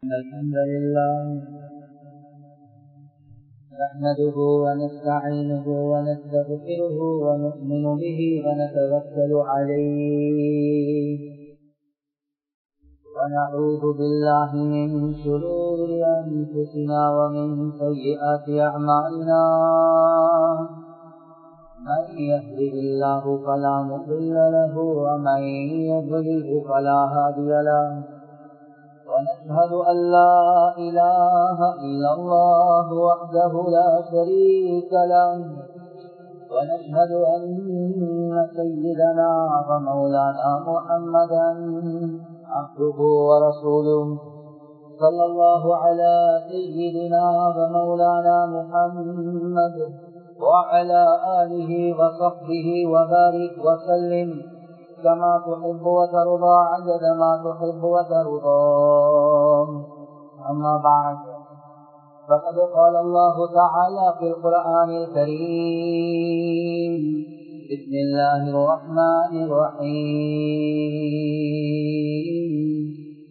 الحمد لله نحمده ونستعينه ونستغفره ونؤمن به ونتوكل عليه ونعوذ بالله من شرور أنفسنا ومن سيئات أعمالنا من يهده الله فلا مضل له ومن يضلله فلا هادي له ونشهد أن لا إله إلا الله وحده لا شريك له ونشهد أن سيدنا ومولانا محمدا عبده ورسوله صلى الله على سيدنا ومولانا محمد وعلى آله وصحبه وبارك وسلم كما تحب وترضى عدد ما تحب وترضى أما بعد فقد قال الله تعالى في القرآن الكريم بسم الله الرحمن الرحيم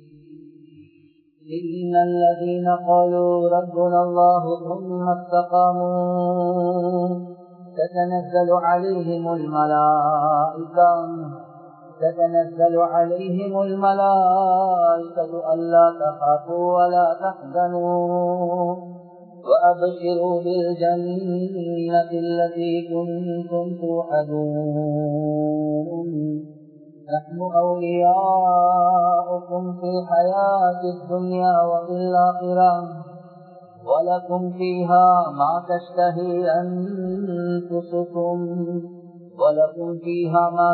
إن الذين قالوا ربنا الله ثم استقاموا تتنزل عليهم الملائكة تتنزل عليهم الملائكة ألا تخافوا ولا تحزنوا وأبشروا بالجنة التي كنتم توعدون نحن أولياؤكم في الحياة الدنيا وفي الآخرة ولكم فيها ما تشتهي أنفسكم ولكم فيها ما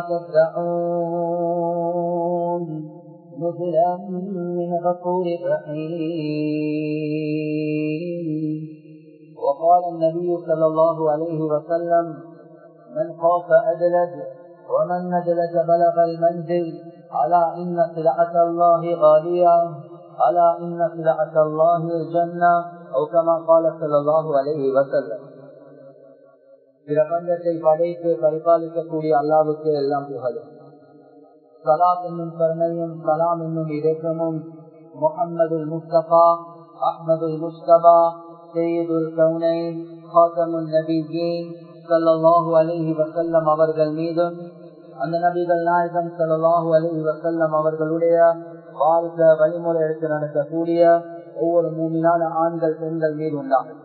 تدعون نزلا من غفور رحيم وقال النبي صلى الله عليه وسلم من خاف أدلج ومن ندلج بلغ المنزل على إن سلعة الله غالية على إن سلعة الله الجنة أو كما قال صلى الله عليه وسلم பிரபஞ்சத்தை படைத்து பரிபாலிக்கக்கூடிய அல்லாவுக்கு எல்லாம் புகழும் சலாத் என்னும் கருணையும் சலாம் என்னும் இறக்கமும் முகம்மது முஸ்தபா அஹ்மது முஸ்தபா செய்யுதுல் கவுனை ஹாத்தமுல் நபிஜீன் சல்லாஹூ அலஹி வசல்லம் அவர்கள் மீதும் அந்த நபிகள் நாயகம் சல்லாஹூ அலஹி வசல்லம் அவர்களுடைய வாழ்க்கை வழிமுறை எடுத்து நடக்கக்கூடிய ஒவ்வொரு மூமினான ஆண்கள் பெண்கள் மீது உண்டாகும்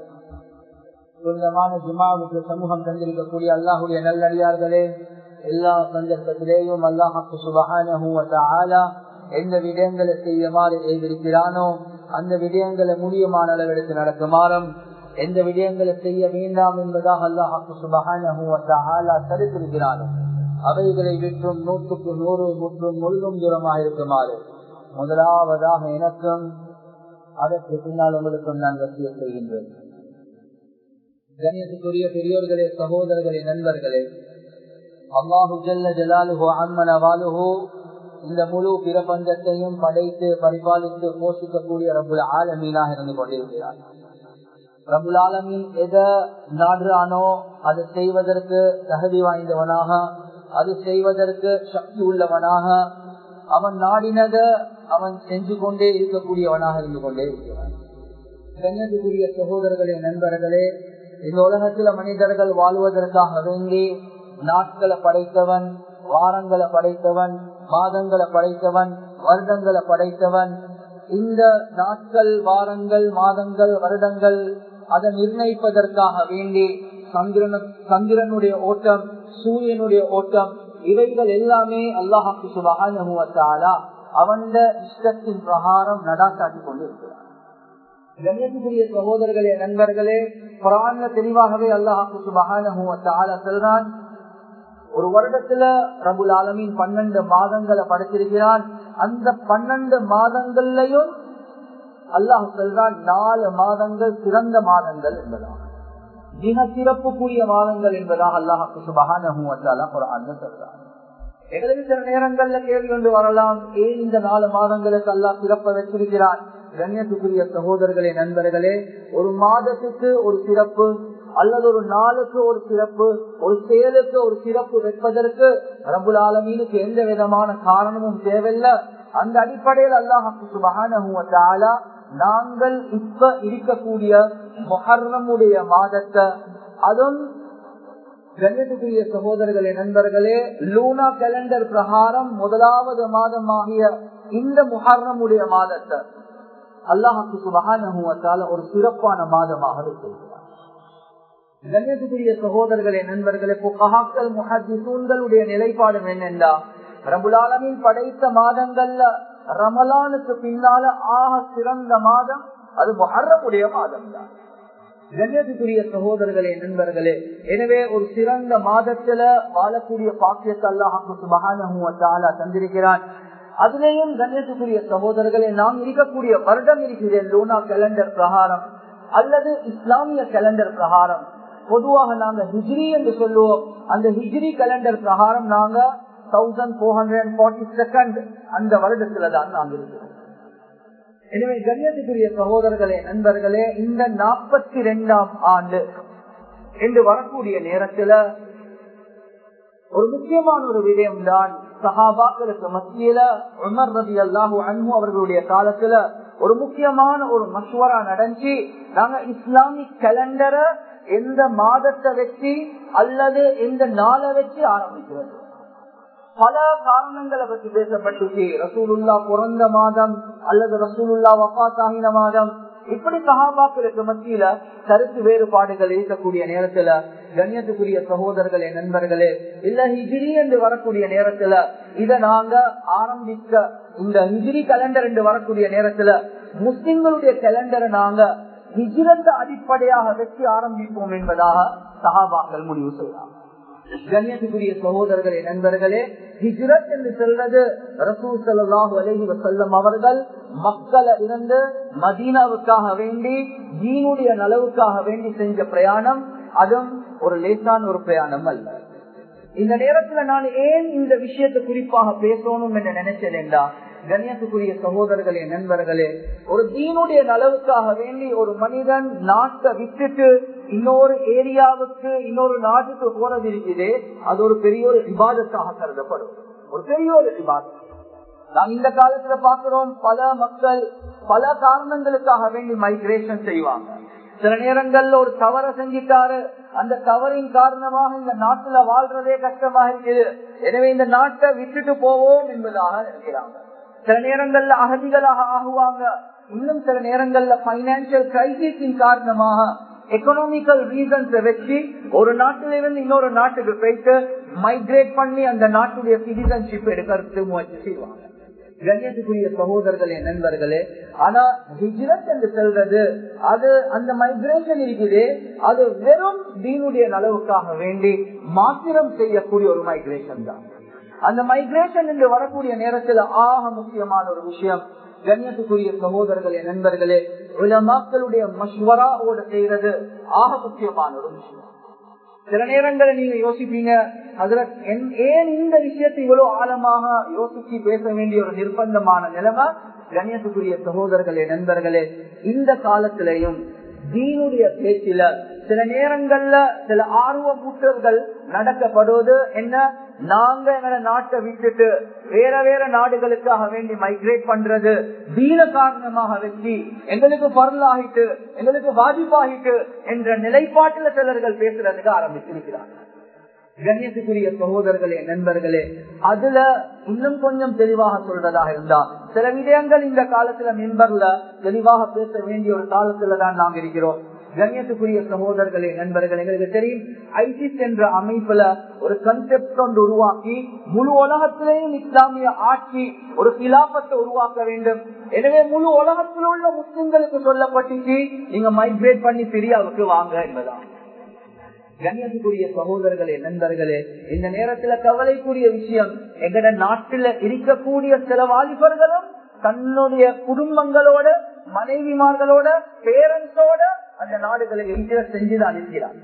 புனிதமான ஜுமாவுக்கு சமூகம் தந்திருக்கக்கூடிய அல்லாஹுடைய நல்லடியார்களே எல்லா சந்தர்ப்பத்திலேயும் அல்லாஹாக்கு சுபகான எந்த விடயங்களை செய்யுமாறு எழுதியிருக்கிறானோ அந்த விடயங்களை முடியுமான அளவெடுத்து நடக்குமாறும் எந்த விடயங்களை செய்ய வேண்டாம் என்பதாக அல்லாஹாக்கு சுபகான தடுத்திருக்கிறானோ அவைகளை விற்றும் நூற்றுக்கு நூறு முற்றும் முழுதும் தூரமாக இருக்குமாறு முதலாவதாக எனக்கும் அதற்கு பின்னால் உங்களுக்கும் நான் வசிய செய்கின்றேன் கண்ணியத்துக்குரிய பெரியோர்களே சகோதரர்களே நண்பர்களே அல்லாஹு ஜல்ல ஜலாலுஹோ அம்மன வாலுஹோ இந்த முழு பிரபஞ்சத்தையும் படைத்து பரிபாலித்து போஷிக்கக்கூடிய ரபுல் ஆலமீனாக இருந்து கொண்டிருக்கிறார் ரபுல் ஆலமீன் எதை நாடுறானோ அதை செய்வதற்கு தகுதி வாய்ந்தவனாக அது செய்வதற்கு சக்தி உள்ளவனாக அவன் நாடினத அவன் செஞ்சு கொண்டே இருக்கக்கூடியவனாக இருந்து கொண்டே இருக்கிறான் கண்ணியத்துக்குரிய சகோதரர்களே நண்பர்களே இந்த உலகத்துல மனிதர்கள் வாழ்வதற்காக வேண்டி நாட்களை படைத்தவன் வாரங்களை படைத்தவன் மாதங்களை படைத்தவன் வருடங்களை படைத்தவன் இந்த நாட்கள் வாரங்கள் மாதங்கள் வருடங்கள் அதை நிர்ணயிப்பதற்காக வேண்டி சந்திரன சந்திரனுடைய ஓட்டம் சூரியனுடைய ஓட்டம் இவைகள் எல்லாமே அல்லாஹாக்கு சுபகான அவன் இஷ்டத்தின் பிரகாரம் நடாக்காட்டி கொண்டு இருக்கிறான் கண்ணியத்துக்குரிய சகோதரர்களே நண்பர்களே குரான்ல தெளிவாகவே அல்லாஹாக்கு சுபகான செல்றான் ஒரு வருடத்துல ரபுல் ஆலமின் பன்னெண்டு மாதங்களை படைத்திருக்கிறான் அந்த பன்னெண்டு மாதங்கள்லயும் அல்லாஹ் சொல்றான் நாலு மாதங்கள் சிறந்த மாதங்கள் என்பதாக மிக சிறப்புக்குரிய மாதங்கள் என்பதாக அல்லாஹாக்கு சுபகான குரான் சொல்றான் எங்களுக்கு சில நேரங்கள்ல கேள்வி கொண்டு வரலாம் ஏன் இந்த நாலு மாதங்களுக்கு அல்லாஹ் சிறப்ப வச்சிருக்கிறான் கண்ணியத்துக்குரிய சகோதரர்களே நண்பர்களே ஒரு மாதத்துக்கு ஒரு சிறப்பு அல்லது ஒரு நாளுக்கு ஒரு சிறப்பு ஒரு செயலுக்கு ஒரு சிறப்பு வைப்பதற்கு ரபுல் ஆலமீனுக்கு எந்த விதமான காரணமும் தேவையில்லை அந்த அடிப்படையில் அல்லாஹு சுபஹானஹு வ தஆலா நாங்கள் இப்ப இருக்கக்கூடிய மொஹர்ரமுடைய மாதத்தை அதுவும் கண்ணியத்துக்குரிய சகோதரர்களே நண்பர்களே லூனா கேலண்டர் பிரகாரம் முதலாவது மாதமாகிய இந்த முஹர்ரமுடைய மாதத்தை அல்லாஹுக்கு சுபகான ஒரு சிறப்பான மாதமாக இருக்கிறார் கண்ணியத்துக்குரிய சகோதரர்களே நண்பர்களே புகாக்கள் முஹத்திசூன்களுடைய நிலைப்பாடு என்னென்றா ரபுலாலமின் படைத்த மாதங்கள்ல ரமலானுக்கு பின்னால ஆக சிறந்த மாதம் அது முஹர்ரமுடைய மாதம் தான் கண்ணியத்துக்குரிய சகோதரர்களே நண்பர்களே எனவே ஒரு சிறந்த மாதத்துல வாழக்கூடிய பாக்கியத்தை அல்லாஹு சுபகான தந்திருக்கிறான் அதிலேயும் கண்ணியத்துக்குரிய சகோதரர்களே நாம் இருக்கக்கூடிய வருடம் இருக்கிறேன் லூனா கேலண்டர் பிரகாரம் அல்லது இஸ்லாமிய கேலண்டர் பிரகாரம் பொதுவாக நாங்க ஹிஜ்ரி என்று சொல்லுவோம் அந்த ஹிஜ்ரி கேலண்டர் பிரகாரம் நாங்க thousand four hundred forty second அந்த வருடத்துல தான் நாங்க இருக்கிறோம் எனவே கண்ணியத்துக்குரிய சகோதரர்களே நண்பர்களே இந்த நாற்பத்தி ரெண்டாம் ஆண்டு என்று வரக்கூடிய நேரத்துல ஒரு முக்கியமான ஒரு விடயம் தான் சஹாபாக்களுக்கு மத்தியில உமர் ரதி அல்லாஹூ அன்பு அவர்களுடைய காலத்துல ஒரு முக்கியமான ஒரு மஷ்வரா நடந்துச்சு நாங்க இஸ்லாமிக் கேலண்டரை எந்த மாதத்தை வச்சு அல்லது எந்த நாளை வச்சு ஆரம்பிக்கிறது பல காரணங்களை பற்றி பேசப்பட்டுச்சு ரசூலுல்லா பிறந்த மாதம் அல்லது ரசூலுல்லா வஃத் ஆகின மாதம் இப்படி சகாபாக்களுக்கு மத்தியில கருத்து வேறுபாடுகள் இருக்கக்கூடிய நேரத்துல கண்ணியத்துக்குரிய சகோதரர்களே நண்பர்களே இல்ல ஹிஜிரி என்று வரக்கூடிய நேரத்துல இத நாங்க ஆரம்பிக்க இந்த ஹிஜிரி கலண்டர் என்று வரக்கூடிய நேரத்துல முஸ்லிம்களுடைய கலண்டரை நாங்க ஹிஜிரத்தை அடிப்படையாக வச்சு ஆரம்பிப்போம் என்பதாக சகாபாக்கள் முடிவு செய்யலாம் கண்ணியத்துக்குரிய சகோதரர்களே நண்பர்களே ஹிஜ்ரத் என்று சொல்றது ரசூல் சல்லாஹூ அலஹி வசல்லம் அவர்கள் மக்களை இருந்து மதீனாவுக்காக வேண்டி ஜீனுடைய நலவுக்காக வேண்டி செஞ்ச பிரயாணம் அதுவும் ஒரு லேசான ஒரு பிரயாணம் அல்ல இந்த நேரத்துல நான் ஏன் இந்த விஷயத்தை குறிப்பாக பேசணும் என்று நினைச்சேன்டா கண்ணியத்துக்குரிய சகோதரர்களே நண்பர்களே ஒரு தீனுடைய நலவுக்காக வேண்டி ஒரு மனிதன் நாட்டை விட்டுட்டு இன்னொரு ஏரியாவுக்கு இன்னொரு நாட்டுக்கு போறது இருக்குது அது ஒரு பெரிய ஒரு விவாதத்தாக கருதப்படும் ஒரு பெரிய ஒரு விவாதம் நாம் இந்த காலத்துல பாக்குறோம் பல மக்கள் பல காரணங்களுக்காக வேண்டி மைக்ரேஷன் செய்வாங்க சில நேரங்கள்ல ஒரு தவற செஞ்சிட்டாரு அந்த தவறின் காரணமாக இந்த நாட்டுல வாழ்றதே கஷ்டமாக இருக்குது எனவே இந்த நாட்டை விட்டுட்டு போவோம் என்பதாக இருக்கிறாங்க சில நேரங்கள்ல அகதிகளாக ஆகுவாங்க இன்னும் சில நேரங்கள்ல பைனான்சியல் கிரைசிஸின் காரணமாக எக்கனாமிக்கல் ரீசன்ஸ் வச்சு ஒரு நாட்டில இருந்து இன்னொரு நாட்டுக்கு போயிட்டு மைக்ரேட் பண்ணி அந்த நாட்டுடைய சிட்டிசன்ஷிப் எடுக்கிறது முயற்சி செய்வாங்க கண்ணியத்துக்குரிய சகோதரர்களே நண்பர்களே ஆனா ஹிஜ்ரத் என்று சொல்றது அது அந்த மைக்ரேஷன் இருக்குது அது வெறும் தீனுடைய நலவுக்காக வேண்டி மாத்திரம் செய்யக்கூடிய ஒரு மைக்ரேஷன் தான் அந்த மைக்ரேஷன் என்று வரக்கூடிய நேரத்தில் ஆக முக்கியமான ஒரு விஷயம் கண்ணியத்துக்குரிய சகோதரர்களே நண்பர்களே உலமாக்களுடைய மஷ்வராவோட செய்யறது ஆக முக்கியமான ஒரு விஷயம் சில நேரங்களில் நீங்க யோசிப்பீங்க அதுல ஏன் இந்த விஷயத்தை இவ்வளவு ஆழமாக யோசிச்சு பேச வேண்டிய ஒரு நிர்பந்தமான நிலைமை கண்ணியத்துக்குரிய சகோதரர்களே நண்பர்களே இந்த காலத்திலையும் தீனுடைய பேச்சில சில நேரங்கள்ல சில ஆர்வ கூட்டர்கள் நடக்கப்படுவது என்ன நாங்க எங்களை நாட்டை விட்டுட்டு வேற வேற நாடுகளுக்காக வேண்டி மைக்ரேட் பண்றது தீன காரணமாக வச்சு எங்களுக்கு பரலாகிட்டு எங்களுக்கு பாதிப்பாகிட்டு என்ற நிலைப்பாட்டுல சிலர்கள் பேசுறதுக்கு ஆரம்பித்திருக்கிறார்கள் கண்ணியத்துக்குரிய சகோதரர்களே நண்பர்களே அதுல இன்னும் கொஞ்சம் தெளிவாக சொல்றதாக இருந்தா சில விடயங்கள் இந்த காலத்துல மெம்பர்ல தெளிவாக பேச வேண்டிய ஒரு காலத்துல தான் நாம் இருக்கிறோம் கண்ணியத்துக்குரிய சகோதரர்களே நண்பர்கள் எங்களுக்கு தெரியும் ஐசிஸ் என்ற அமைப்புல ஒரு கன்செப்ட் ஒன்று உருவாக்கி முழு உலகத்திலேயும் இஸ்லாமிய ஆட்சி ஒரு கிலாபத்தை உருவாக்க வேண்டும் எனவே முழு உலகத்தில் உள்ள முஸ்லிம்களுக்கு சொல்லப்பட்டுச்சு நீங்க மைக்ரேட் பண்ணி சிரியாவுக்கு வாங்க என்பதான் கண்ணியத்துக்குரிய சகோதரர்களே நண்பர்களே இந்த நேரத்துல கவலைக்குரிய விஷயம் எங்கட நாட்டில இருக்கக்கூடிய சில வாலிபர்களும் தன்னுடைய குடும்பங்களோட மனைவிமார்களோட பேரண்ட்ஸோட அந்த நாடுகளை ஹிஜரத் செஞ்சுதான் இருக்கிறார்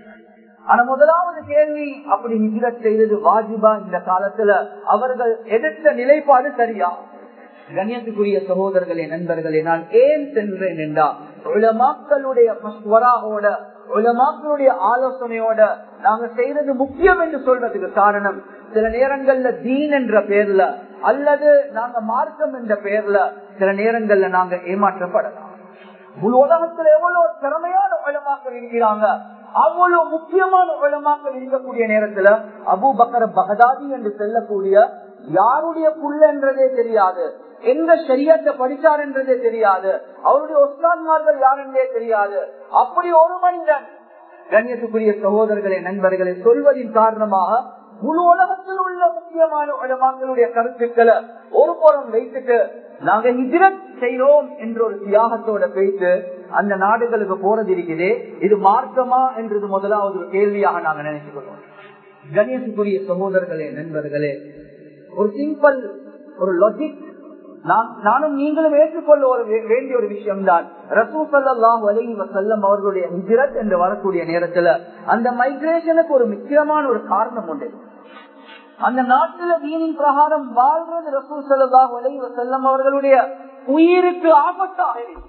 ஆனா முதலாவது கேள்வி அப்படி ஹிஜரத் செய்தது வாஜிபா இந்த காலத்துல அவர்கள் எடுத்த நிலைப்பாடு சரியா கண்ணியத்துக்குரிய சகோதரர்களே நண்பர்களே நான் ஏன் சென்றேன் என்றா உலமாக்களுடைய மஸ்வராவோட உலமாக்களுடைய ஆலோசனையோட நாங்க செய்யறது முக்கியம் என்று சொல்றதுக்கு காரணம் சில நேரங்கள்ல தீன் என்ற பேர்ல அல்லது நாங்க மார்க்கம் என்ற பெயர்ல சில நேரங்கள்ல நாங்க ஏமாற்றப்படலாம் முழு உலகத்துல எவ்வளவு திறமையான உலமாக்கள் இருக்கிறாங்க அவ்வளவு முக்கியமான உலமாக்கள் இருக்கக்கூடிய நேரத்துல அபு பக்கர பகதாதி என்று செல்லக்கூடிய யாருடைய புள்ள என்றதே தெரியாது எந்த சரியத்தை படிச்சார் என்றதே தெரியாது அவருடைய ஒஸ்தான்மார்கள் யார் என்றே தெரியாது அப்படி ஒரு மனிதன் கண்ணியத்துக்குரிய சகோதரர்களே நண்பர்களை சொல்வதின் காரணமாக முழு உலகத்தில் உள்ள முக்கியமான உலமாக்களுடைய கருத்துக்களை ஒரு புறம் வைத்துட்டு நாங்க ஹிஜ்ரத் செய்யறோம் என்ற ஒரு தியாகத்தோட பேசி அந்த நாடுகளுக்கு போறது இருக்குது இது மார்க்கமா என்றது முதலாவது ஒரு கேள்வியாக நாங்க நினைச்சுக்கிறோம் கணேசுக்குரிய சகோதரர்களே நண்பர்களே ஒரு சிம்பிள் ஒரு லாஜிக் நானும் நீங்களும் ஏற்றுக்கொள்ள ஒரு வேண்டிய ஒரு விஷயம் தான் ரசூசல்லாஹ் அலி வசல்லம் அவர்களுடைய ஹிஜ்ரத் என்று வரக்கூடிய நேரத்துல அந்த மைக்ரேஷனுக்கு ஒரு முக்கியமான ஒரு காரணம் உண்டு அந்த நாட்டுல வீணின் பிரகாரம் வாழ்றது ரசூல் சல்லாஹ் அலி வசல்லம் அவர்களுடைய உயிருக்கு ஆபத்தாக இருக்கு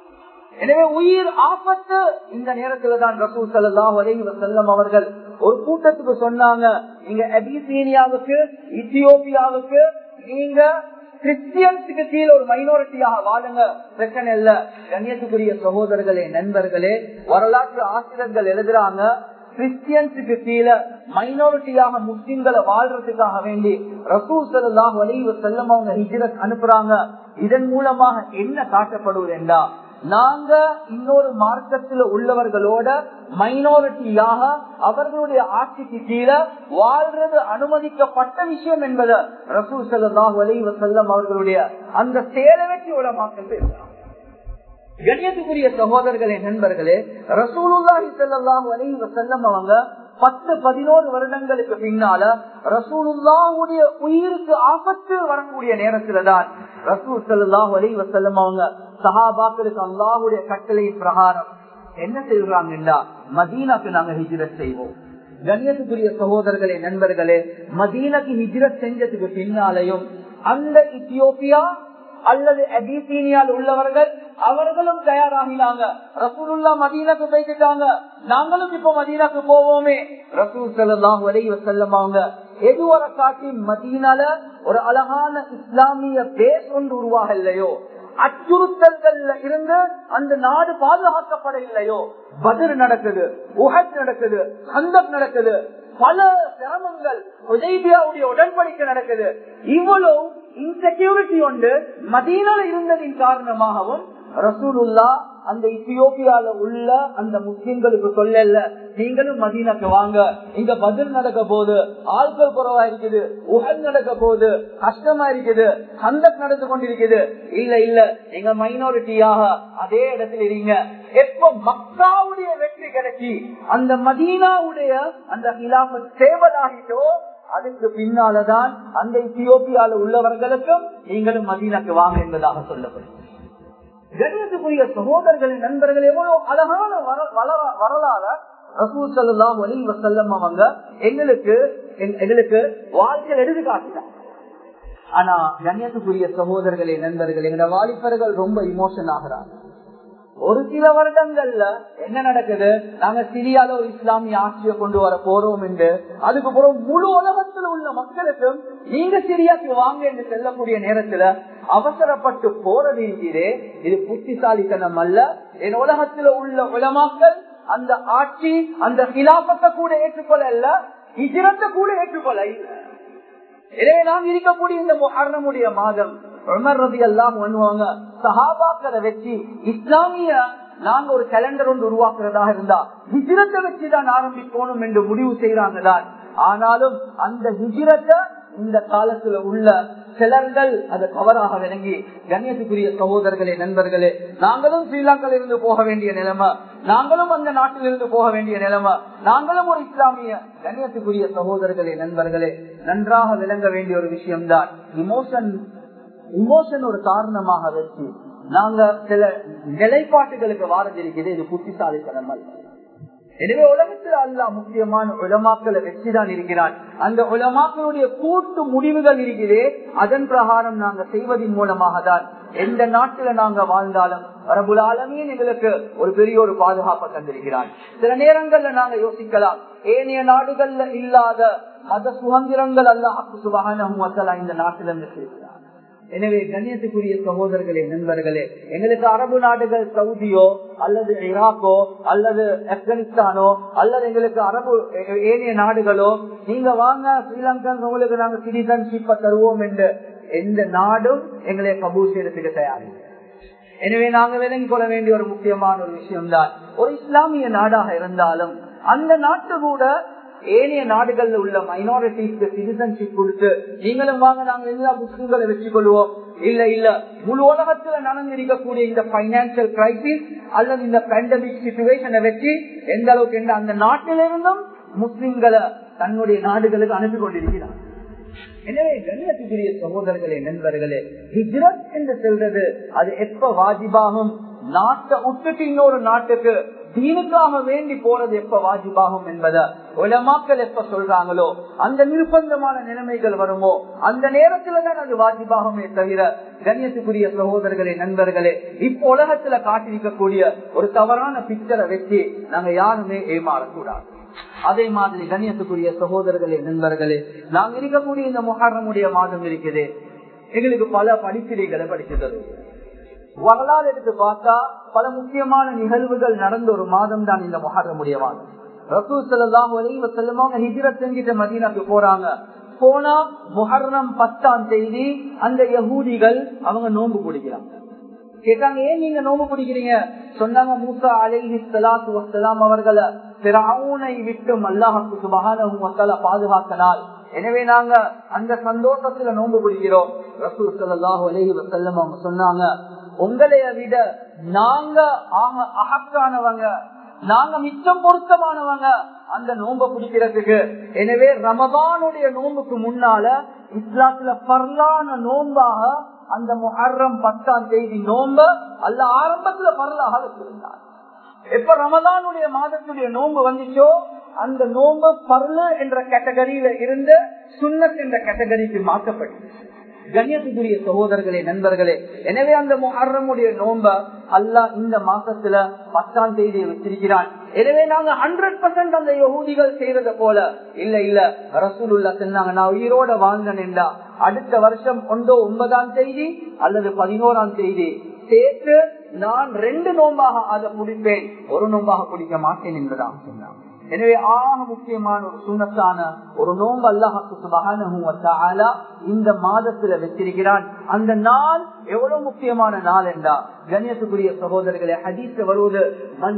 எனவே உயிர் ஆபத்து இந்த நேரத்துல தான் ரசூல் சல்லாஹ் அலி வசல்லம் அவர்கள் ஒரு கூட்டத்துக்கு சொன்னாங்க நீங்க அபிசீனியாவுக்கு இத்தியோப்பியாவுக்கு நீங்க கிறிஸ்டியன்ஸுக்கு கீழே ஒரு மைனாரிட்டியாக வாழுங்க பிரச்சனை இல்ல கண்ணியத்துக்குரிய சகோதரர்களே நண்பர்களே வரலாற்று ஆசிரியர்கள் எழுதுறாங்க கிறிஸ்டியன்ஸுக்கு கீழே மைனாரிட்டியாக முஸ்லிம்களை வாழ்றதுக்காக வேண்டி ரசூல் சல்லாஹ் வலிவு செல்லம் அவங்க ஹிஜரத் அனுப்புறாங்க இதன் மூலமாக என்ன காட்டப்படுவது என்றா நாங்க இன்னொரு மார்க்கத்தில் உள்ளவர்களோட மைனாரிட்டியாக அவர்களுடைய ஆட்சிக்கு கீழே வாழ்றது அனுமதிக்கப்பட்ட விஷயம் என்பதை ரசூல் சல்லாஹ் வலிவு செல்லம் அவர்களுடைய அந்த சேலை வச்சு உலமாக்கல் பேசுறாங்க கண்ணியத்துக்குரிய சகோதரர்களே நண்பர்களே ரசூலுல்லாஹி ஸல்லல்லாஹு அலைஹி வஸல்லம் அவங்க பத்து பதினோரு வருடங்களுக்கு பின்னால ரசூலுல்லாஹுடைய உயிருக்கு ஆபத்து வரக்கூடிய நேரத்துல தான் ரசூல் ஸல்லல்லாஹு அலைஹி வஸல்லம் அவங்க சஹாபாக்களுக்கு அல்லாஹ்வுடைய கட்டளையின் பிரகாரம் என்ன செய்வாங்கன்னா மதீனாக்கு நாங்க ஹிஜ்ரத் செய்வோம் கண்ணியத்துக்குரிய சகோதரர்களே நண்பர்களே மதீனாக்கு ஹிஜ்ரத் செஞ்சதுக்கு பின்னாலையும் அந்த இத்தியோப்பியா அல்லது அபிசீனியால் உள்ளவர்கள் அவர்களும் தயாராகினாங்க ரசூலுல்லா மதீனாக்கு போய்கிட்டாங்க நாங்களும் இப்ப மதீனாக்கு போவோமே ரசூல் சல்லாஹூ அலை வசல்லம் அவங்க எதுவரை காட்டி மதீனால ஒரு அழகான இஸ்லாமிய பேஸ் ஒன்று உருவாக இல்லையோ அச்சுறுத்தல்கள்ல இருந்து அந்த நாடு பாதுகாக்கப்பட இல்லையோ பதில் நடக்குது உஹத் நடக்குது சந்தப் நடக்குது பல சிரமங்கள் உதய்பியாவுடைய உடன்படிக்கை நடக்குது இவ்வளவு இன்செக்யூரிட்டி ஒன்று மதீனால இருந்ததின் காரணமாகவும் ரசூலுல்லா அந்த இத்தியோப்பியால உள்ள அந்த முஸ்லிம்களுக்கு சொல்லல நீங்களும் மதீனாக்கு வாங்க இங்க பதில் நடக்க போகுது ஆட்கள் குறவா இருக்குது உகல் நடக்க போகுது கஷ்டமா இருக்குது சந்தக் நடந்து கொண்டிருக்குது இல்ல இல்ல நீங்க மைனாரிட்டியாக அதே இடத்துல இருங்க எப்ப மக்காவுடைய வெற்றி கிடைச்சி அந்த மதீனாவுடைய அந்த ஹிலாபத் சேவலாகிட்டோ அதுக்கு பின்னாலதான் அந்த இத்தியோப்பியால உள்ளவர்களுக்கும் நீங்களும் மதீனாக்கு வாங்க என்பதாக சொல்லப்படும் கணியத்துக்குரிய சகோதரர்களின் நண்பர்கள் எவ்வளவு அழகான வரலாற ரசூல் சல்லாம் ஒலி வசல்லம் அவங்க எங்களுக்கு எங்களுக்கு வாழ்க்கையில் எழுதி காட்டினார் ஆனா கண்ணியத்துக்குரிய சகோதரர்களே நண்பர்கள் எங்க வாலிபர்கள் ரொம்ப இமோஷன் ஆகிறாங்க ஒரு சில வருடங்கள்ல என்ன நடக்குது நாங்க சிரியால ஒரு இஸ்லாமிய ஆட்சியை கொண்டு வர போறோம் என்று அதுக்கப்புறம் முழு உலகத்தில் உள்ள மக்களுக்கும் நீங்க சிரியாக்கு வாங்க என்று செல்லக்கூடிய நேரத்துல அவசரப்பட்டு போறது இருக்கிறே இது புத்திசாலித்தனம் அல்ல என் உலகத்துல உள்ள உலமாக்கள் அந்த ஆட்சி அந்த கிலாபத்தை கூட ஏற்றுக்கொள்ள இல்ல இஜிரத்தை கூட ஏற்றுக்கொள்ள இல்ல எனவே நாம் இருக்கக்கூடிய இந்த முஹர்ரமுடைய மாதம் உமர் ரதி எல்லாம் பண்ணுவாங்க சஹாபாக்களை வச்சு இஸ்லாமிய நாங்க ஒரு கேலண்டர் ஒன்று உருவாக்குறதாக இருந்தா ஹிஜிரத்தை வச்சுதான் ஆரம்பிக்கணும் என்று முடிவு செய்யறாங்க தான் ஆனாலும் அந்த ஹிஜிரத்தை இந்த காலத்துல உள்ள சிலர்கள் அதை தவறாக விளங்கி கண்ணியத்துக்குரிய சகோதரர்களே நண்பர்களே நாங்களும் ஸ்ரீலங்கால இருந்து போக வேண்டிய நிலைமை நாங்களும் அந்த நாட்டில் இருந்து போக வேண்டிய நிலைமை நாங்களும் ஒரு இஸ்லாமிய கண்ணியத்துக்குரிய சகோதரர்களே நண்பர்களே நன்றாக விளங்க வேண்டிய ஒரு விஷயம்தான் இமோஷன் இமோஷன் ஒரு காரணமாக வச்சு நாங்க சில நிலைப்பாட்டுகளுக்கு வாரதிருக்கிறது இது புத்திசாலித்தனம் அல்ல எனவே உலகத்தில் அல்லா முக்கியமான உலமாக்களை வச்சுதான் இருக்கிறான் அந்த உலமாக்களுடைய கூட்டு முடிவுகள் இருக்கிறே அதன் பிரகாரம் நாங்க செய்வதன் மூலமாக தான் எந்த நாட்டில நாங்க வாழ்ந்தாலும் பிரபுலாலமே எங்களுக்கு ஒரு பெரிய ஒரு பாதுகாப்பை தந்திருக்கிறான் சில நேரங்கள்ல நாங்க யோசிக்கலாம் ஏனைய நாடுகள்ல இல்லாத மத சுதந்திரங்கள் அல்லாஹு சுபகான இந்த நாட்டிலிருந்து சேர்க்கிறார் எனவே கண்ணியத்துக்குரிய சகோதரர்களே நண்பர்களே எங்களுக்கு அரபு நாடுகள் சவுதியோ அல்லது ஈராக்கோ அல்லது ஆப்கானிஸ்தானோ அல்லது எங்களுக்கு அரபு ஏனைய நாடுகளோ நீங்க வாங்க ஸ்ரீலங்கன் உங்களுக்கு நாங்க சிட்டிசன்ஷிப்பை தருவோம் என்று எந்த நாடும் எங்களை கபூல் செய்யறதுக்கு தயாரில்லை எனவே நாங்க விளங்கிக் கொள்ள வேண்டிய ஒரு முக்கியமான ஒரு விஷயம்தான் ஒரு இஸ்லாமிய நாடாக இருந்தாலும் அந்த நாட்டு கூட ஏனைய நாடுகள்ல உள்ள மைனாரிட்டிஸ்க்கு சிட்டிசன்ஷிப் கொடுத்து நீங்களும் வாங்க நாங்க எல்லா முஸ்லிம்களை வெற்றி கொள்வோம் இல்ல இல்ல முழு உலகத்துல நடந்திருக்கக்கூடிய இந்த பைனான்சியல் கிரைசிஸ் அல்லது இந்த பேண்டமிக் சுச்சுவேஷனை வச்சு எந்த அளவுக்கு என்ற அந்த நாட்டிலிருந்தும் முஸ்லிம்களை தன்னுடைய நாடுகளுக்கு அனுப்பி கொண்டிருக்கிறார் எனவே கண்ணியத்துக்குரிய சகோதரர்களே நண்பர்களே ஹிஜ்ரத் என்று சொல்றது அது எப்ப வாஜிபாகும் நாட்டை விட்டுட்டு இன்னொரு நாட்டுக்கு தீனுக்காக வேண்டி போறது எப்ப வாஜிபாகும் என்பதை உலமாக்கள் எப்ப சொல்றாங்களோ அந்த நிர்பந்தமான நிலைமைகள் வருமோ அந்த நேரத்துல தான் அது வாஜிபாகுமே தவிர கண்ணியத்துக்குரிய சகோதரர்களே நண்பர்களே இப்ப உலகத்துல காட்டிருக்கக்கூடிய ஒரு தவறான பிக்சரை வச்சு நாங்க யாருமே ஏமாறக்கூடாது அதே மாதிரி கண்ணியத்துக்குரிய சகோதரர்களே நண்பர்களே நாங்க இருக்கக்கூடிய இந்த முகாரமுடைய மாதம் இருக்குது எங்களுக்கு பல படிப்பினைகளை படிச்சு தருவோம் வரலாறு எடுத்து பார்த்தா பல முக்கியமான நிகழ்வுகள் நடந்த ஒரு மாதம் தான் இந்த முகாரமுடைய மாதம் ரசூ சல்லாஹூ அலி வசல்லமாக ஹிஜ்ரத் செஞ்சுட்டு மதீனாக்கு போறாங்க போனா முஹர்ரம் பத்தாம் தேதி அந்த யகூதிகள் அவங்க நோன்பு பிடிக்கிறாங்க கேட்டாங்க ஏன் நீங்க நோம்பு பிடிக்கிறீங்க சொன்னாங்க மூசா அலைஹி சலாத்து வசலாம் அவர்களை பிறவுனை விட்டும் அல்லாஹுக்கு சுபகான பாதுகாத்தனால் எனவே நாங்க அந்த சந்தோஷத்துல நோன்பு பிடிக்கிறோம் ரசூ சல்லாஹூ அலஹி வசல்லம் அவங்க சொன்னாங்க உங்களைய விட நாங்க அகக்கானவங்க நாங்க மிச்சம் பொருத்தமானவங்க அந்த நோன்பை பிடிக்கிறதுக்கு எனவே ரமதானுடைய நோன்புக்கு முன்னால இஸ்லாத்துல பரலான நோன்பாக அந்த முஹர்ரம் பத்தாம் தேதி நோம்ப அல்ல ஆரம்பத்துல பரலாக வச்சிருந்தார் எப்ப ரமதானுடைய மாதத்துடைய நோன்பு வந்துச்சோ அந்த நோன்பு பர்லு என்ற கேட்டகரியில இருந்து சுண்ணத் என்ற கேட்டகரிக்கு மாற்றப்பட்டது கண்ணியத்துக்குரிய சகோதரர்களே நண்பர்களே எனவே அந்த முஹர்ரமுடைய நோம்ப அல்லா இந்த மாசத்துல பத்தாம் தேதியை வச்சிருக்கிறான் எனவே நாங்க ஹண்ட்ரட் பர்சன்ட் அந்த யகூதிகள் செய்யறத போல இல்ல இல்ல ரசூலுல்லா சொன்னாங்க நான் உயிரோட வாழ்ந்தேன்டா அடுத்த வருஷம் ஒன்றோ ஒன்பதாம் தேதி அல்லது பதினோராம் தேதி சேர்த்து நான் ரெண்டு நோம்பாக அதை முடிப்பேன் ஒரு நோம்பாக குடிக்க மாட்டேன் என்பதாக சொன்னாங்க எனவே ஆக முக்கியமான ஒரு சுண்ணத்தான ஒரு நோம்பு அல்லாஹாக்கு சுபகான இந்த மாதத்துல வச்சிருக்கிறான் அந்த நாள் எவ்வளவு முக்கியமான நாள் என்றா கண்ணியத்துக்குரிய சகோதரர்களே ஹதீஸ் வருவது மண்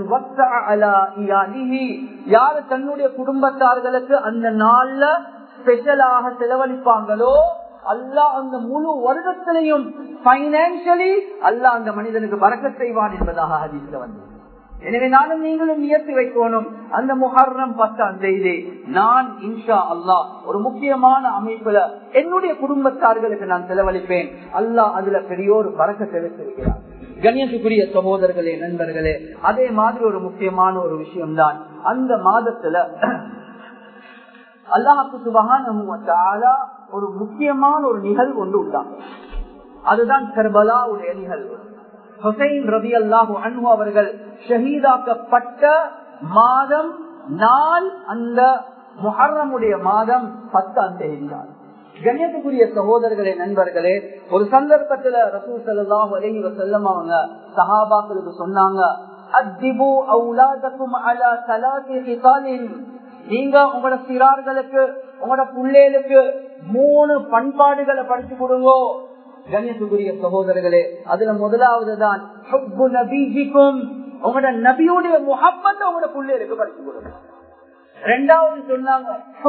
யாரு தன்னுடைய குடும்பத்தார்களுக்கு அந்த நாள்ல ஸ்பெஷலாக செலவழிப்பாங்களோ அல்லா அந்த முழு வருடத்திலையும் பைனான்சியலி அல்லா அந்த மனிதனுக்கு பறக்க செய்வான் என்பதாக ஹதீஸ்ல வந்தது எனவே நானும் நீங்களும் நியர்த்தி வைக்கணும் அந்த முஹர்ரம் பத்தாம் தேதி நான் இன்ஷா அல்லா ஒரு முக்கியமான அமைப்புல என்னுடைய குடும்பத்தார்களுக்கு நான் செலவழிப்பேன் அல்லாஹ் அதுல பெரியோர் பறக்க செலுத்திருக்கிறார் கண்ணியத்துக்குரிய சகோதரர்களே நண்பர்களே அதே மாதிரி ஒரு முக்கியமான ஒரு விஷயம்தான் அந்த மாதத்துல அல்லாஹுக்கு சுபகான ஒரு முக்கியமான ஒரு நிகழ்வு ஒன்று உண்டாங்க அதுதான் கர்பலாவுடைய நிகழ்வு ஹுசைன் ரவி அல்லாஹு அன்பு அவர்கள் ஷஹீதாக்கப்பட்ட மாதம் நாள் அந்த முஹர்ரமுடைய மாதம் பத்தாம் தேதி தான் கண்ணியத்துக்குரிய சகோதரர்களே நண்பர்களே ஒரு சந்தர்ப்பத்துல ரசூல் சல்லாஹ் அலஹி வசல்லம் அவங்க சஹாபாக்களுக்கு சொன்னாங்க அத்திபு அவுலாதக்கும் அலா சலாத்தி ஹிசாலின் நீங்க உங்களோட சிறார்களுக்கு உங்களோட பிள்ளைகளுக்கு மூணு பண்பாடுகளை படிச்சு கொடுங்கோ கண்ணியத்துக்குரிய சகோதரர்களே அதுல முதலாவது தான் உங்களோட நபியுடைய முகப்பத்தை உங்களோட பிள்ளைகளுக்கு படிச்சு கொடுங்க ரெண்டாவது சொன்னாங்க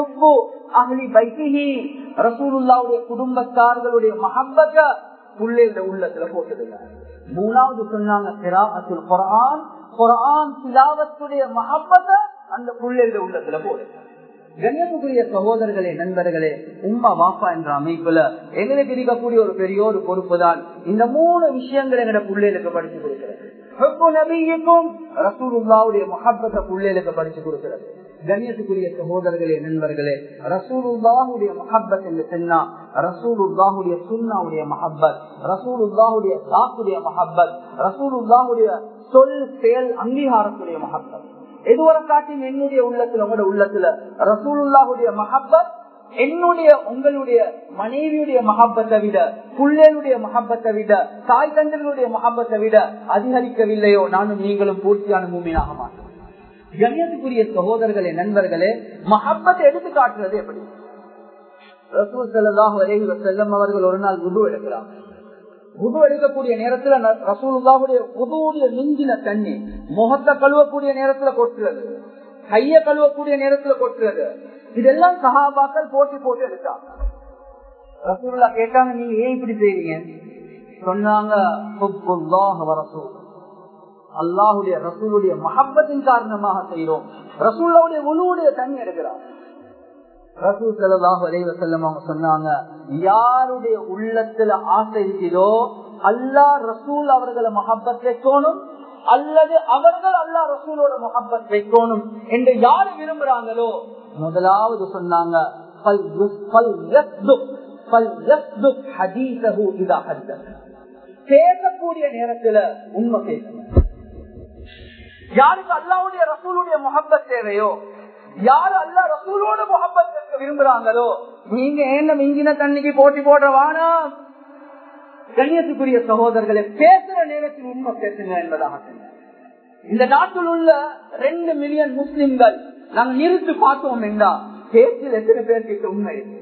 ரசூலுல்லாவுடைய குடும்பத்தார்களுடைய மகப்பத்தை பிள்ளைகள உள்ளத்துல போட்டதுங்க மூணாவது சொன்னாங்க குரான் குரான் சிலாவத்துடைய மகப்பத்தை அந்த பிள்ளைகள உள்ளத்துல போடுங்க கண்ணியத்துக்குரிய சகோதரர்களே நண்பர்களே உம்மா வாப்பா என்ற அமைப்புல எங்களுக்கு இருக்கக்கூடிய ஒரு பெரிய ஒரு பொறுப்பு தான் இந்த மூணு விஷயங்கள் எங்க பிள்ளைகளுக்கு படிச்சு கொடுக்கிறது ரசூலுல்லாவுடைய மஹப்பத்தை பிள்ளைகளுக்கு படிச்சு கொடுக்கிறது கண்ணியத்துக்குரிய சகோதரர்களே நண்பர்களே ரசூலுல்லாஹுடைய மஹப்பத் என்று சொன்னா ரசூலுல்லாஹுடைய சுன்னாவுடைய மஹப்பத் ரசூலுல்லாஹுடைய சாக்குடைய மஹப்பத் ரசூலுல்லாஹுடைய சொல் செயல் அங்கீகாரத்துடைய மஹப்பத் எதுவரை காட்டியும் என்னுடைய உள்ளத்துல உங்களோட உள்ளத்துல ரசூலுல்லாஹுடைய மஹப்பத் என்னுடைய உங்களுடைய மனைவியுடைய மகப்பத்தை விட புள்ளேனுடைய மகப்பத்தை விட தாய் தந்தர்களுடைய மகப்பத்தை விட அதிகரிக்கவில்லையோ நானும் நீங்களும் பூர்த்தியான பூமியாக மாட்டோம் கண்ணியத்துக்குரிய சகோதரர்களே நண்பர்களே மகப்பத்தை எடுத்து காட்டுறது எப்படி ரசூல் ஸல்லல்லாஹு அலைஹி வஸல்லம் அவர்கள் ஒரு நாள் உது எடுக்கிறாங்க உது எடுக்கக்கூடிய நேரத்துல ந- ரசூலுல்லாஹுடைய உதுவுடைய மிஞ்சின தண்ணி முகத்தை கழுவக்கூடிய நேரத்துல கொட்டுறது கைய கழுவக்கூடிய நேரத்துல கொட்டுறது இதெல்லாம் சஹாபாக்கள் போட்டி போட்டு எடுத்தாங்க ரசூலுல்லா கேட்டாங்க நீங்க ஏன் இப்படி செய்றீங்க சொன்னாங்க ஹுப்புல்லாஹ் வ ரசூல். அல்லாஹுடைய ரசூலுடைய மஹப்பத்தின் காரணமாக செய்யறோம் ரசூல்லாவுடைய உழுவுடைய தண்ணி எடுக்கிறார் ரசூல் ஸல்லல்லாஹு அலைஹி வஸல்லம் அவங்க சொன்னாங்க யாருடைய உள்ளத்துல ஆசை இருக்குதோ அல்லாஹ் ரசூல் அவர்களை மஹப்பத் வைக்கணும் அல்லது அவர்கள் அல்லாஹ் ரசூலோட மஹப்பத் வைக்கணும் என்று யாரு விரும்புறாங்களோ முதலாவது சொன்னாங்க "ஃபல் யுஸ்- ஃபல் யஸ்துக், ஃபல் யஸ்துக் ஹதீஸஹு இதா ஹத்தத்." பேசக்கூடிய நேரத்துல உண்மை பேசணும் யாருக்கு அல்லாவுடைய ரசூலுடைய முகப்பத் தேவையோ யாரு அல்லா ரசூலோட முகப்பத் வைக்க விரும்புறாங்களோ நீங்க என்ன மிஞ்சின தண்ணிக்கு போட்டி போடுற வானா கண்ணியத்துக்குரிய சகோதரர்களை பேசுற நேரத்தில் உண்மை பேசுங்க என்பதாக சொன்னார். இந்த நாட்டில் உள்ள ரெண்டு மில்லியன் முஸ்லிம்கள் நாங்க நிறுத்து பார்த்தோம் என்றா பேச்சில் எத்தனை பேர்கிட்ட உண்மை இருக்கு?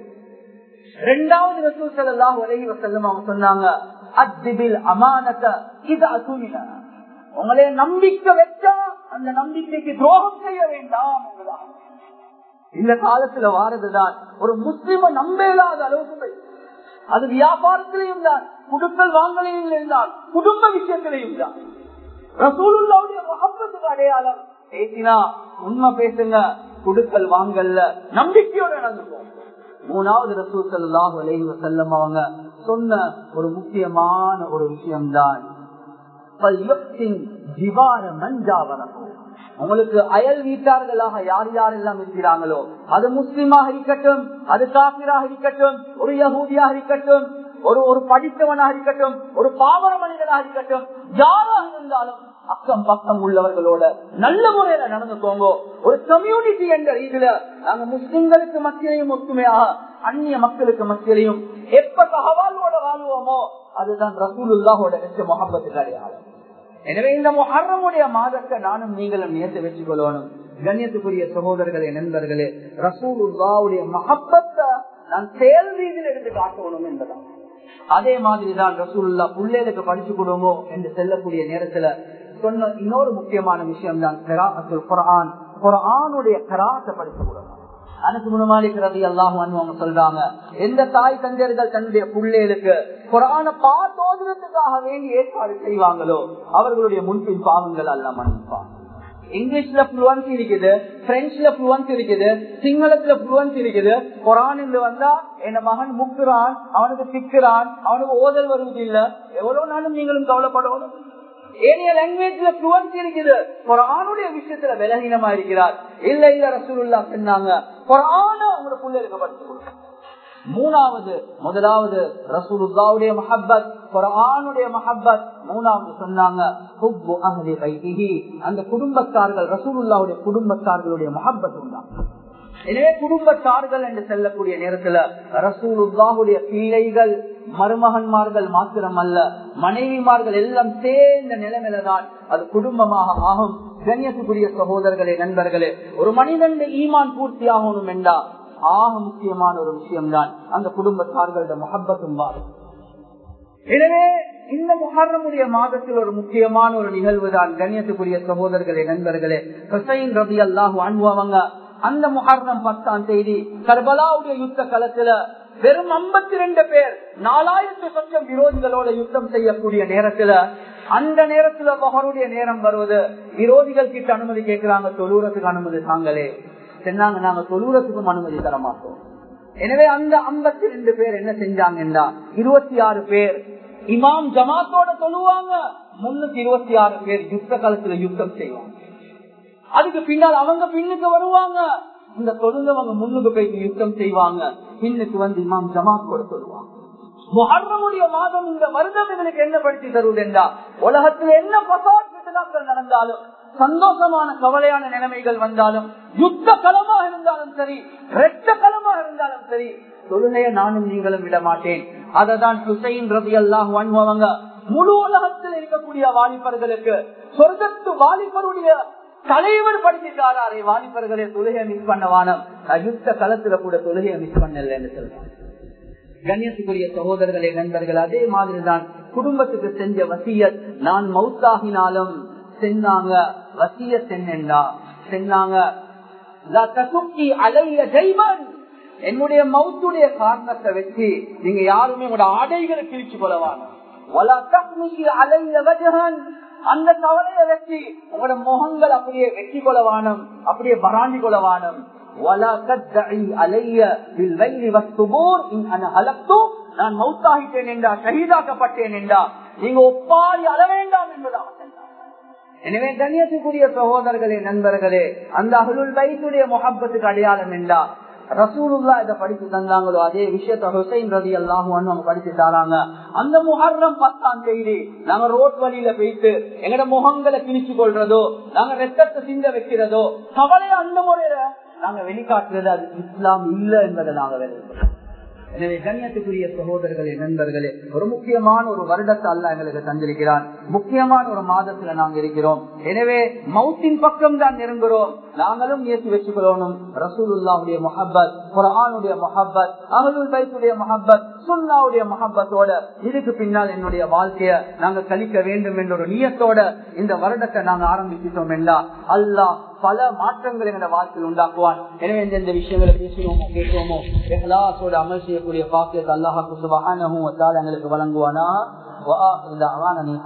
ரெண்டாவது ரசூல் ஸல்லல்லாஹு அலைஹி வஸல்லம் அவங்க சொன்னாங்க அத்திபில் அமானத இது அசூமின உங்களே நம்பிக்கை வச்சா அந்த நம்பிக்கைக்கு துரோகம் செய்ய வேண்டாம் என்பதாக. இந்த காலத்துல வாரதுதான் ஒரு முஸ்லிம நம்ப இல்லாத அளவுக்கு போய் அது வியாபாரத்திலையும் தான் குடுக்கல் வாங்கலையும் தான் குடும்ப விஷயத்திலையும் தான் ரசூலுல்லாவுடைய முகப்பத்துக்கு அடையாளம் பேசினா உண்மை பேசுங்க குடுக்கல் வாங்கல்ல நம்பிக்கையோட நடந்துக்கும் மூணாவது ரசூல் ஸல்லல்லாஹு அலைஹி வஸல்லம் அவங்க சொன்ன ஒரு முக்கியமான ஒரு விஷயம்தான் பல்யுக்தின் ஜிவார மஞ்சாவரகும். உங்களுக்கு அயல் வீட்டார்களாக யார் யாரெல்லாம் இருக்கிறாங்களோ அது முஸ்லிமாக இருக்கட்டும் அது காபிராக இருக்கட்டும் ஒரு யகூதியாக இருக்கட்டும் ஒரு ஒரு படித்தவனாக இருக்கட்டும் ஒரு பாவர மனிதனாக இருக்கட்டும் யாராக இருந்தாலும் அக்கம் பக்கம் உள்ளவர்களோட நல்ல முறையில நடந்துக்கோங்க ஒரு கம்யூனிட்டி என்ற இதுல நாங்க முஸ்லிம்களுக்கு மத்தியிலையும் ஒத்துமையாக அந்நிய மக்களுக்கு மத்தியிலையும் எப்ப தகவலோட வாழ்வோமோ அதுதான் ரசூலுல்லாஹோட வெச்ச முகப்பத்துக்கு அடையாளம் எனவே இந்த முஹர்ரமுடைய மாதத்தை நானும் நீங்களும் நேர்த்து வச்சுக்கொள்ளணும் கண்ணியத்துக்குரிய சகோதரர்களே நண்பர்களே ரசூலுல்லாவுடைய மகப்பத்தை நான் செயல் ரீதியில் எடுத்து காட்டணும் என்பதான் அதே மாதிரிதான் ரசூலுல்லா பிள்ளைகளுக்கு படிச்சு கொடுமோ என்று செல்லக்கூடிய நேரத்துல சொன்ன இன்னொரு முக்கியமான விஷயம் தான் குரான் குரானுடைய கராத்தை படிச்சு கொடுக்கணும் அனசு முனமாலிக் ரவி அல்லாஹ் அவங்க சொல்றாங்க எந்த தாய் தந்தையர்கள் தன்னுடைய பிள்ளைகளுக்கு குரான பாத்தோதுறதுக்காக வேண்டி ஏற்பாடு செய்வாங்களோ அவர்களுடைய முன்பின் பாவங்கள் எல்லாம் மன்னிப்பாங்க இங்கிலீஷ்ல புளுவன்ஸ் இருக்குது பிரெஞ்சுல புளுவன்ஸ் இருக்குது சிங்களத்துல புளுவன்ஸ் இருக்குது குரானில் வந்தா என் மகன் முக்குறான் அவனுக்கு திக்குறான் அவனுக்கு ஓதல் வருவது இல்ல எவ்வளவு நாளும் நீங்களும் கவலைப்படணும் ஏனைய லாங்குவேஜ்ல புளுவன்ஸ் இருக்குது குரானுடைய விஷயத்துல விலகீனமா இருக்கிறார் இல்ல இல்ல ரசூலுல்லா சொன்னாங்க குரான உங்களோட பிள்ளைகளுக்கு படிச்சு கொடுங்க மூணாவது முதலாவது ரசூலுல்லாவுடைய மஹப்பத் குரானுடைய மஹப்பத் மூணாவது சொன்னாங்க ஹுப்பு அஹ்லி பைத்திஹி அந்த குடும்பத்தார்கள் ரசூலுல்லாவுடைய குடும்பத்தார்களுடைய மஹப்பத் உண்டாங்க எனவே குடும்பத்தார்கள் என்று செல்லக்கூடிய நேரத்துல ரசூலுல்லாவுடைய பிள்ளைகள் மருமகன்மார்கள் மாத்திரம் அல்ல மனைவிமார்கள் எல்லாம் சேர்ந்த நிலைமையில தான் அது குடும்பமாக ஆகும் கண்ணியத்துக்குரிய சகோதரர்களே நண்பர்களே ஒரு மனிதன் ஈமான் பூர்த்தி ஆகணும் என்றா ஆக முக்கியமான ஒரு விஷயம்தான் அந்த குடும்பத்தார்களோட மொஹப்பத்தும் வாழும் எனவே இந்த முஹர்ரமுடைய மாதத்தில் ஒரு முக்கியமான ஒரு நிகழ்வு தான் கண்ணியத்துக்குரிய சகோதரர்களே நண்பர்களே ஹுசைன் ரபி அல்லாஹு அனுபவங்க அந்த முஹர்ரம் பத்தாம் தேதி கர்பலாவுடைய யுத்த களத்துல வெறும் ஐம்பத்தி ரெண்டு பேர் நாலாயிரத்து சொச்சம் விரோதிகளோட யுத்தம் செய்யக்கூடிய நேரத்துல அந்த நேரத்துல மகருடைய நேரம் வருவது விரோதிகள் கிட்ட அனுமதி கேட்கிறாங்க தொழுறதுக்கு அனுமதி தாங்களே சொன்னாங்க நாங்க தொழுறதுக்கும் அனுமதி தர மாட்டோம் எனவே அந்த ஐம்பத்தி ரெண்டு பேர் என்ன செஞ்சாங்கன்னா இருபத்தி ஆறு பேர் இமாம் ஜமாத்தோட தொழுவாங்க முன்னூத்தி இருபத்தி ஆறு பேர் யுத்த காலத்துல யுத்தம் செய்வாங்க அதுக்கு பின்னால் அவங்க பின்னுக்கு வருவாங்க இந்த தொழுந்தவங்க முன்னுக்கு போய் யுத்தம் செய்வாங்க பின்னுக்கு வந்து இமாம் ஜமாத்தோட சொல்லுவாங்க முகர்ணமுடைய மாதம் இந்த வருடம் எங்களுக்கு என்ன படுத்தி தருவது என்றா உலகத்தில் என்ன பசாட்கள் நடந்தாலும் சந்தோஷமான கவலையான நிலைமைகள் வந்தாலும் யுத்த களமாக இருந்தாலும் சரி ரெட்ட களமாக இருந்தாலும் சரி தொழுகைய நானும் நீங்களும் விட மாட்டேன் அததான் ஹுசைன் ரவி அல்லாஹ் அவங்க முழு உலகத்தில் இருக்கக்கூடிய வாலிபர்களுக்கு சொர்க்கத்து வாலிபருடைய தலைவர் படிச்சிட்டாரே வாலிபர்களே தொழுகையை மிஸ் பண்ணவானம் யுத்த களத்துல கூட தொழுகையை மிஸ் பண்ணல என்று சொல்றாங்க கண்ணியத்துக்குரிய சகோதரர்களே நண்பர்கள் அதே மாதிரிதான் குடும்பத்துக்கு செஞ்ச வசியத் நான் மவுத்தாகினாலும் சென்னாங்க வசியத் என்னென்றா சென்னாங்க என்னுடைய மவுத்துடைய காரணத்தை வச்சு நீங்க யாருமே உங்களோட ஆடைகளை கிழிச்சு கொள்ளவாங்க அந்த கவலையை வச்சு உங்களோட முகங்கள் அப்படியே வெற்றி கொள்ளவானம் அப்படியே பராண்டி கொள்ளவானம் நான் மௌத்தாகிட்டேன் என்றா ஷஹீதாக்கப்பட்டேன் என்றா நீங்க ஒப்பாரி அள வேண்டாம் என்பதாக எனவே கண்ணியத்துக்குரிய சகோதரர்களே நண்பர்களே அந்த அகலுல் வைத்துடைய முகப்பத்துக்கு அடையாளம் என்றா ரசூலுல்லா இதை படிச்சு தந்தாங்களோ அதே விஷயத்த ஹுசைன் ரதி அல்லாஹும் அவங்க படிச்சு தராங்க அந்த முகர்றம் பத்தாம் தேதி நாங்க ரோட் வழியில போயிட்டு எங்கட முகங்களை கிழிச்சு கொள்றதோ நாங்க ரத்தத்தை சிந்த வைக்கிறதோ கவலையை அந்த முறையில நாங்க வெளிக்காட்டுறது அது இஸ்லாம் இல்ல என்பதை நாங்க வெளியிடுறோம் எனவே கண்ணியத்துக்குரிய சகோதரர்களே நண்பர்களே ஒரு முக்கியமான ஒரு வருடத்தை அல்ல எங்களுக்கு தந்திருக்கிறான் முக்கியமான ஒரு மாதத்துல நாங்க இருக்கிறோம் எனவே மவுத்தின் பக்கம் தான் நெருங்குறோம் நாங்களும் ஏற்றி வச்சுக்கொள்ளணும் ரசூலுல்லாவுடைய மொஹப்பத் குரானுடைய மொஹப்பத் அகலுல் பைத்துடைய மொஹப்பத் சுன்னாவுடைய மொஹப்பத்தோட இதுக்கு பின்னால் என்னுடைய வாழ்க்கைய நாங்க கழிக்க வேண்டும் என்ற ஒரு நியத்தோட இந்த வருடத்தை நாங்க ஆரம்பிச்சிட்டோம் என்றா அல்லாஹ் பல மாற்றங்கள் எங்க வாழ்க்கையில் உண்டாக்குவான் எனவே எந்தெந்த விஷயங்களை பேசுவோமோ கேட்போமோ எஹ்லாசோட அமல் செய்யக்கூடிய பாக்கியத்தை அல்லாஹாக்கு சுபஹானஹு வ தஆலா எங்களுக்கு வழங்குவானா